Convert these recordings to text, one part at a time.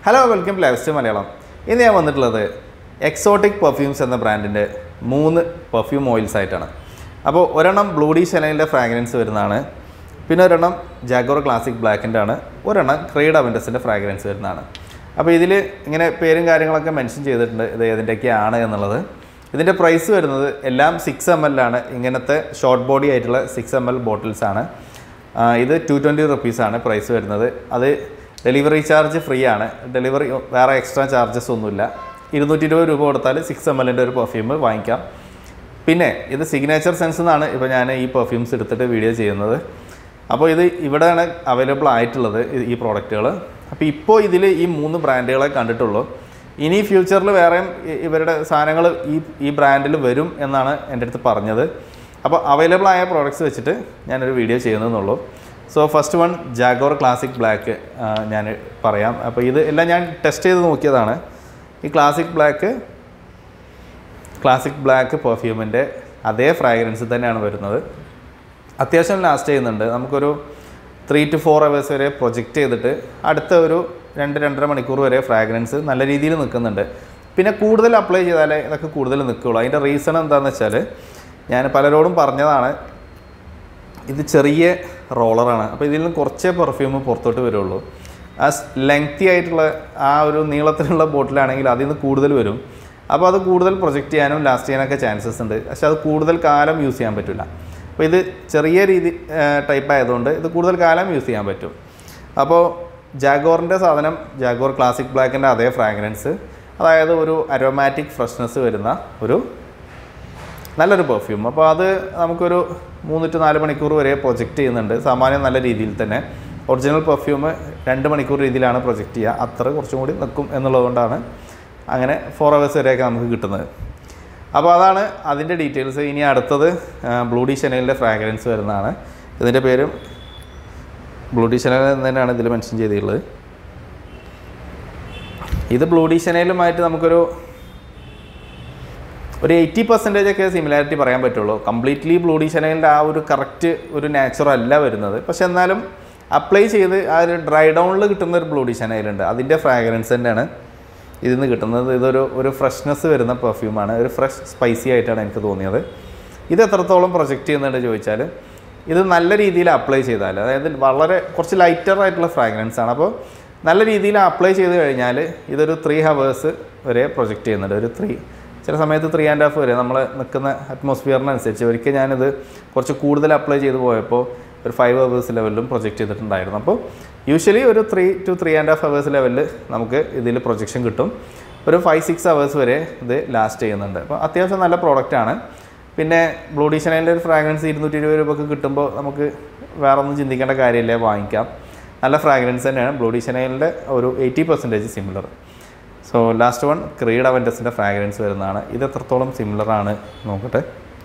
hello welcome lifestyle Malayalam ഇന്ന് ഞാൻ വന്നിട്ടുള്ളത് എക്സോട്ടിക് പെർഫ്യൂംസ് എന്ന ബ്രാൻഡിൻ്റെ മൂന്ന് പെർഫ്യൂം ഓയിൽസ് ആയിട്ടാണ് അപ്പോൾ ഒരെണ്ണം ബ്ലൂഡി ഷെനലിൻ്റെ ഫ്രാഗ്രൻസ് വരുന്നതാണ് പിന്നെ ഒരെണ്ണം ജാഗോർ ക്ലാസിക് ബ്ലാക്കിൻ്റെ ആണ് ഒരെണ്ണം ക്രീഡ് അവൻറ്റസിൻ്റെ ഫ്രാഗ്രൻസ് വരുന്നതാണ് അപ്പോൾ ഇതിൽ ഇങ്ങനെ പേരും കാര്യങ്ങളൊക്കെ മെൻഷൻ ചെയ്തിട്ടുണ്ട് ഇത് ഏതിൻ്റെയൊക്കെയാണ് എന്നുള്ളത് ഇതിൻ്റെ പ്രൈസ് വരുന്നത് എല്ലാം സിക്സ് എം എല്ലാണ് ഇങ്ങനത്തെ ഷോർട്ട് ബോഡി ആയിട്ടുള്ള സിക്സ് എം എൽ ബോട്ടിൽസ് ആണ് ആ, ഇത് ടു ട്വൻറ്റി റുപ്പീസാണ് പ്രൈസ് വരുന്നത് അത് ഡെലിവറി ചാർജ് ഫ്രീ ആണ് ഡെലിവറി വേറെ എക്സ്ട്രാ ചാർജസ് ഒന്നുമില്ല ഇരുന്നൂറ്റി ഇരുപത് രൂപ കൊടുത്താൽ സിക്സ് എം എല്ലിൻ്റെ ഒരു പെർഫ്യൂം വാങ്ങിക്കാം പിന്നെ ഇത് സിഗ്നേച്ചർ സെൻസ് എന്നാണ് ഇപ്പോൾ ഞാൻ ഈ പെർഫ്യൂംസ് എടുത്തിട്ട് വീഡിയോ ചെയ്യുന്നത് അപ്പോൾ ഇത് ഇവിടെയാണ് അവൈലബിൾ ആയിട്ടുള്ളത് ഈ- ഈ പ്രോഡക്റ്റുകൾ അപ്പോൾ ഇപ്പോൾ ഇതിൽ ഈ മൂന്ന് ബ്രാൻഡുകളെ കണ്ടിട്ടുള്ളൂ ഇനി ഫ്യൂച്ചറിൽ വേറെയും ഇ- ഇവരുടെ സാധനങ്ങൾ ഈ ഈ ബ്രാൻഡിൽ വരും എന്നാണ് എൻ്റെ അടുത്ത് പറഞ്ഞത് അപ്പോൾ അവൈലബിൾ ആയ പ്രോഡക്റ്റ്സ് വെച്ചിട്ട് ഞാനൊരു വീഡിയോ ചെയ്യുന്നതെന്നുള്ളൂ so first one jaguar classic black ഞാൻ പറയാം അപ്പോൾ ഇത് എല്ലാം ഞാൻ ടെസ്റ്റ് ചെയ്ത് നോക്കിയതാണ് ഈ ക്ലാസിക് ബ്ലാക്ക് ക്ലാസിക് ബ്ലാക്ക് പെർഫ്യൂമിൻ്റെ അതേ ഫ്രാഗ്രൻസ് തന്നെയാണ് വരുന്നത് അത്യാവശ്യം ലാസ്റ്റ് ചെയ്യുന്നുണ്ട് നമുക്കൊരു ത്രീ ടു ഫോർ അവേഴ്സ് വരെ പ്രൊജക്റ്റ് ചെയ്തിട്ട് അടുത്ത ഒരു രണ്ട് രണ്ടര മണിക്കൂർ വരെ ഫ്രാഗ്രൻസ് നല്ല രീതിയിൽ നിൽക്കുന്നുണ്ട് പിന്നെ കൂടുതൽ അപ്ലൈ ചെയ്താലേ ഇതൊക്കെ കൂടുതൽ നിൽക്കുകയുള്ളൂ അതിൻ്റെ റീസൺ എന്താണെന്ന് വെച്ചാൽ ഞാൻ പലരോടും പറഞ്ഞതാണ് ഇത് ചെറിയ റോളറാണ് അപ്പോൾ ഇതിൽ നിന്ന് കുറച്ചേ പെർഫ്യൂം പുറത്തോട്ട് വരുള്ളൂ ആ ലെങ്തി ആയിട്ടുള്ള ആ ഒരു നീളത്തിലുള്ള ബോട്ടിലാണെങ്കിൽ അതിൽ നിന്ന് കൂടുതൽ വരും അപ്പോൾ അത് കൂടുതൽ പ്രൊജക്റ്റ് ചെയ്യാനും ലാസ്റ്റ് ചെയ്യാനൊക്കെ ചാൻസസ് ഉണ്ട് പക്ഷെ അത് കൂടുതൽ കാലം യൂസ് ചെയ്യാൻ പറ്റില്ല അപ്പോൾ ഇത് ചെറിയ രീതി ടൈപ്പ് ആയതുകൊണ്ട് ഇത് കൂടുതൽ കാലം യൂസ് ചെയ്യാൻ പറ്റും അപ്പോൾ ജാഗോറിൻ്റെ സാധനം ജാഗോർ ക്ലാസിക് ബ്ലാക്കിൻ്റെ അതേ ഫ്രാഗ്രൻസ് അതായത് ഒരു അരോമാറ്റിക് ഫ്രഷ്നെസ് വരുന്ന ഒരു നല്ലൊരു പെർഫ്യൂം അപ്പോൾ അത് നമുക്കൊരു മൂന്ന് ടു നാല് മണിക്കൂർ വരെ പ്രൊജക്റ്റ് ചെയ്യുന്നുണ്ട് സാമാന്യം നല്ല രീതിയിൽ തന്നെ ഒറിജിനൽ പെർഫ്യൂം രണ്ട് മണിക്കൂർ രീതിയിലാണ് പ്രൊജക്റ്റ് ചെയ്യുക അത്ര കുറച്ചും കൂടി നിൽക്കും എന്നുള്ളതുകൊണ്ടാണ് അങ്ങനെ ഫോർ അവേഴ്സ് വരെയൊക്കെ നമുക്ക് കിട്ടുന്നത് അപ്പോൾ അതാണ് അതിൻ്റെ ഡീറ്റെയിൽസ് ഇനി അടുത്തത് ബ്ലൂഡി ഷെനലിൻ്റെ ഫ്രാഗ്രൻസ് വരുന്നതാണ് ഇതിൻ്റെ പേരും ബ്ലൂഡി ഷെനൽ എന്ന് തന്നെയാണ് ഇതിൽ മെൻഷൻ ചെയ്തിട്ടുള്ളത് ഇത് ബ്ലൂഡി ഷെനലുമായിട്ട് നമുക്കൊരു ഒരു എയ്റ്റി പെർസെൻറ്റേജ് ഒക്കെ സിമിലാരിറ്റി പറയാൻ പറ്റുള്ളൂ കംപ്ലീറ്റ്ലി ബ്ലൂഡി ഷനലിൻ്റെ ആ ഒരു കറക്റ്റ് ഒരു നാച്ചുറൽ അല്ല വരുന്നത് പക്ഷെ എന്നാലും അപ്ലൈ ചെയ്ത് ആ ഒരു ഡ്രൈ ഡൗണിൽ കിട്ടുന്ന ഒരു ബ്ലൂഡി ഷനയിലുണ്ട് അതിൻ്റെ ഫ്രാഗ്രൻസ് തന്നെയാണ് ഇതിൽ നിന്ന് കിട്ടുന്നത് ഇതൊരു ഒരു ഫ്രഷ്നെസ് വരുന്ന പെർഫ്യൂമാണ് ഒരു ഫ്രഷ് സ്പൈസി ആയിട്ടാണ് എനിക്ക് തോന്നിയത് ഇത് എത്രത്തോളം പ്രൊജക്റ്റ് ചെയ്യുന്നുണ്ട് ചോദിച്ചാൽ ഇത് നല്ല രീതിയിൽ അപ്ലൈ ചെയ്താൽ അതായത് വളരെ കുറച്ച് ലൈറ്റർ ആയിട്ടുള്ള ഫ്രാഗ്രൻസ് ആണ് അപ്പോൾ നല്ല രീതിയിൽ അപ്ലൈ ചെയ്ത് കഴിഞ്ഞാൽ ഇതൊരു ത്രീ ഹവേഴ്സ് വരെ പ്രൊജക്റ്റ് ചെയ്യുന്നുണ്ട് ഒരു ത്രീ ചില സമയത്ത് ത്രീ ആൻഡ് ഹാഫ് വരെ നമ്മൾ നിൽക്കുന്ന അറ്റ്മോസ്ഫിയറിനനുസരിച്ച് ഒരിക്കൽ ഞാനിത് കുറച്ച് കൂടുതൽ അപ്ലൈ ചെയ്ത് പോയപ്പോൾ ഒരു ഫൈവ് അവേഴ്സ് ലെവലിലും പ്രൊജക്റ്റ് ചെയ്തിട്ടുണ്ടായിരുന്നു അപ്പോൾ യൂഷ്വലി ഒരു three two three and half hours ലെവലിൽ നമുക്ക് ഇതിൽ പ്രൊജക്ഷൻ കിട്ടും ഒരു ഫൈവ് സിക്സ് അവേഴ്സ് വരെ ഇത് ലാസ്റ്റ് ചെയ്യുന്നുണ്ട് അപ്പോൾ അത്യാവശ്യം നല്ല പ്രോഡക്റ്റാണ് പിന്നെ ബ്ലൂഡി ഷനലിൻ്റെ ഒരു ഫ്രാഗ്രൻസ് ഇരുന്നൂറ്റി ഇരുപത് രൂപക്ക് കിട്ടുമ്പോൾ നമുക്ക് വേറെ ഒന്നും ചിന്തിക്കേണ്ട കാര്യമില്ല വാങ്ങിക്കാം നല്ല ഫ്രാഗ്രൻസ് തന്നെയാണ് ബ്ലൂഡി ഷനലിൻ്റെ ഒരു eighty percentage similar so last one creed അവൻറ്റസിൻ്റെ ഫ്രാഗ്രൻസ് വരുന്നതാണ് ഇത് എത്രത്തോളം സിമിലർ ആണ് നോക്കട്ടെ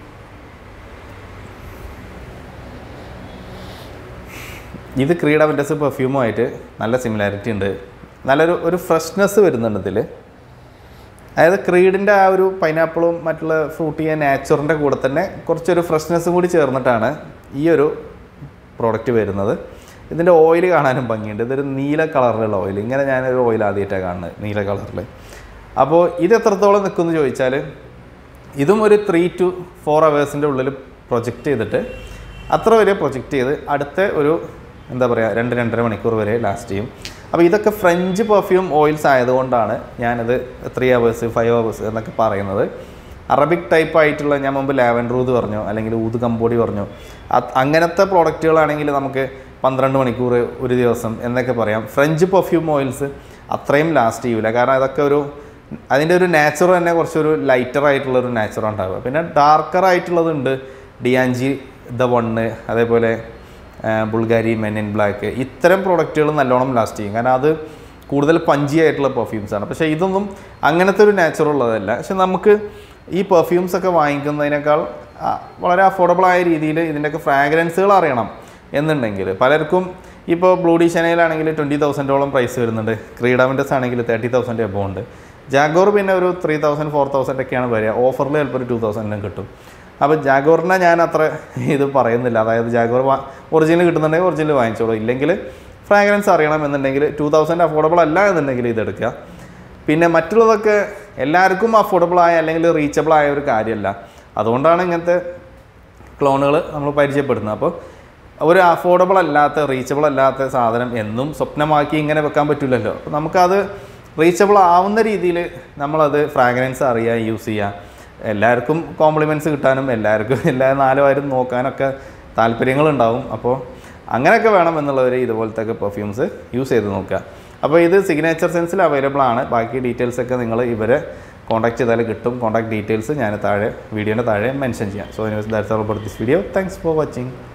ഇത് ക്രീഡ് അവൻറ്റസ് പെർഫ്യൂമുമായിട്ട് നല്ല സിമിലാരിറ്റി ഉണ്ട് നല്ലൊരു ഒരു ഫ്രഷ്നെസ് വരുന്നുണ്ട് ഇതിൽ അതായത് ക്രീഡിൻ്റെ ആ ഒരു പൈനാപ്പിളും മറ്റുള്ള ഫ്രൂട്ടി നാച്ചുറിൻ്റെ കൂടെ തന്നെ കുറച്ചൊരു ഫ്രഷ്നെസ്സും കൂടി ചേർന്നിട്ടാണ് ഈ ഒരു പ്രോഡക്റ്റ് വരുന്നത് ഇതിൻ്റെ ഓയിൽ കാണാനും ഭംഗിയുണ്ട് ഇതൊരു നീല കളറിലുള്ള ഓയിൽ ഇങ്ങനെ ഞാനൊരു ഓയിൽ ആദ്യമായിട്ടാണ് കാണുന്നത് നീല കളറിൽ അപ്പോൾ ഇത് എത്രത്തോളം നിൽക്കുമെന്ന് ചോദിച്ചാൽ ഇതും ഒരു ത്രീ ടു ഫോർ അവേഴ്സിൻ്റെ ഉള്ളിൽ പ്രൊജക്റ്റ് ചെയ്തിട്ട് അത്ര വരെ പ്രൊജക്റ്റ് ചെയ്ത് അടുത്ത ഒരു എന്താ പറയുക രണ്ട് രണ്ടര മണിക്കൂർ വരെ ലാസ്റ്റ് ചെയ്യും അപ്പോൾ ഇതൊക്കെ ഫ്രഞ്ച് പെർഫ്യൂം ഓയിൽസ് ആയതുകൊണ്ടാണ് ഞാനത് ത്രീ അവേഴ്സ് ഫൈവ് അവേഴ്സ് എന്നൊക്കെ പറയുന്നത് അറബിക് ടൈപ്പ് ആയിട്ടുള്ള ഞാൻ മുമ്പ് ലാവൻഡർ ഊത് പറഞ്ഞു അല്ലെങ്കിൽ ഊത് കമ്പോടി പറഞ്ഞു അത് അങ്ങനത്തെ പ്രോഡക്റ്റുകളാണെങ്കിൽ നമുക്ക് പന്ത്രണ്ട് മണിക്കൂർ ഒരു ദിവസം എന്നൊക്കെ പറയാം ഫ്രഞ്ച് പെർഫ്യൂം ഓയിൽസ് അത്രയും ലാസ്റ്റ് ചെയ്യൂല കാരണം അതൊക്കെ ഒരു അതിൻ്റെ ഒരു നാച്ചുർ തന്നെ കുറച്ചൊരു ലൈറ്റർ ആയിട്ടുള്ള ഒരു നാച്ചുർ ഉണ്ടാവുക പിന്നെ ഡാർക്കർ ആയിട്ടുള്ളതുണ്ട് ഡിയാൻജി ദ വണ്ണ് അതേപോലെ ആ, ബുൾഗാരി മെൻ ഇൻ ബ്ലാക്ക് ഇത്തരം പ്രോഡക്റ്റുകൾ നല്ലോണം ലാസ്റ്റ് ചെയ്യും കാരണം അത് കൂടുതൽ പഞ്ചി ആയിട്ടുള്ള പെർഫ്യൂംസ് ആണ് പക്ഷേ ഇതൊന്നും അങ്ങനത്തെ ഒരു നാച്ചുർ ഉള്ളതല്ല പക്ഷെ നമുക്ക് ഈ പെർഫ്യൂംസ് ഒക്കെ വാങ്ങിക്കുന്നതിനേക്കാൾ ആ, വളരെ അഫോർഡബിൾ ആയ രീതിയിൽ ഇതിൻ്റെയൊക്കെ ഫ്രാഗ്രൻസുകൾ അറിയണം എന്നുണ്ടെങ്കിൽ പലർക്കും ഇപ്പോൾ ബ്ലൂഡി ഷനയിലാണെങ്കിൽ ട്വൻറ്റി തൗസൻഡോളം പ്രൈസ് വരുന്നുണ്ട് ക്രീഡാമിൻ്റെസ് ആണെങ്കിൽ തേർട്ടി തൗസൻഡ് എബോ ഉണ്ട് ജാഗോർ പിന്നെ ഒരു ത്രീ തൗസൻഡ് ഫോർ തൗസൻഡ് ഒക്കെയാണ് വരിക ഓഫറിൽ ചിലപ്പോൾ ഒരു ടു തൗസൻഡിനും കിട്ടും അപ്പോൾ ജാഗോറിനെ ഞാൻ അത്ര ഇത് പറയുന്നില്ല അതായത് ജാഗോർ ഒറിജിനൽ കിട്ടുന്നുണ്ടെങ്കിൽ ഒറിജിനൽ വാങ്ങിച്ചോളൂ ഇല്ലെങ്കിൽ ഫ്രാഗ്രൻസ് അറിയണം എന്നുണ്ടെങ്കിൽ ടു തൗസൻഡ് അഫോർഡബിൾ അല്ല എന്നുണ്ടെങ്കിൽ ഇതെടുക്കുക പിന്നെ മറ്റുള്ളതൊക്കെ എല്ലാവർക്കും അഫോർഡബിൾ ആയ അല്ലെങ്കിൽ റീച്ചബിൾ ആയ ഒരു കാര്യമല്ല അതുകൊണ്ടാണ് ഇങ്ങനത്തെ ക്ലോണുകൾ നമ്മൾ പരിചയപ്പെടുന്നത് അപ്പോൾ ഒരു അഫോർഡബിൾ അല്ലാത്ത റീച്ചബിൾ അല്ലാത്ത സാധനം എന്നും സ്വപ്നമാക്കി ഇങ്ങനെ വെക്കാൻ പറ്റില്ലല്ലോ അപ്പോൾ നമുക്കത് റീച്ചബിൾ ആവുന്ന രീതിയിൽ നമ്മളത് ഫ്രാഗ്രൻസ് അറിയുക യൂസ് ചെയ്യുക എല്ലാവർക്കും കോംപ്ലിമെൻറ്റ്സ് കിട്ടാനും എല്ലാവർക്കും എല്ലാ നാലുപേരും നോക്കാനൊക്കെ താല്പര്യങ്ങളുണ്ടാവും അപ്പോൾ അങ്ങനെയൊക്കെ വേണം എന്നുള്ളവർ ഇതുപോലത്തെ ഒക്കെ പെർഫ്യൂംസ് യൂസ് ചെയ്ത് നോക്കുക അപ്പോൾ ഇത് സിഗ്നേച്ചർ സെൻസിൽ അവൈലബിൾ ആണ് ബാക്കി ഡീറ്റെയിൽസ് ഒക്കെ നിങ്ങൾ ഇവരെ കോൺടാക്ട് ചെയ്താൽ കിട്ടും കോൺടാക്ട് ഡീറ്റെയിൽസ് ഞാൻ താഴെ വീഡിയോൻ്റെ താഴെ മെൻഷൻ ചെയ്യാം so that's all about this video thanks for watching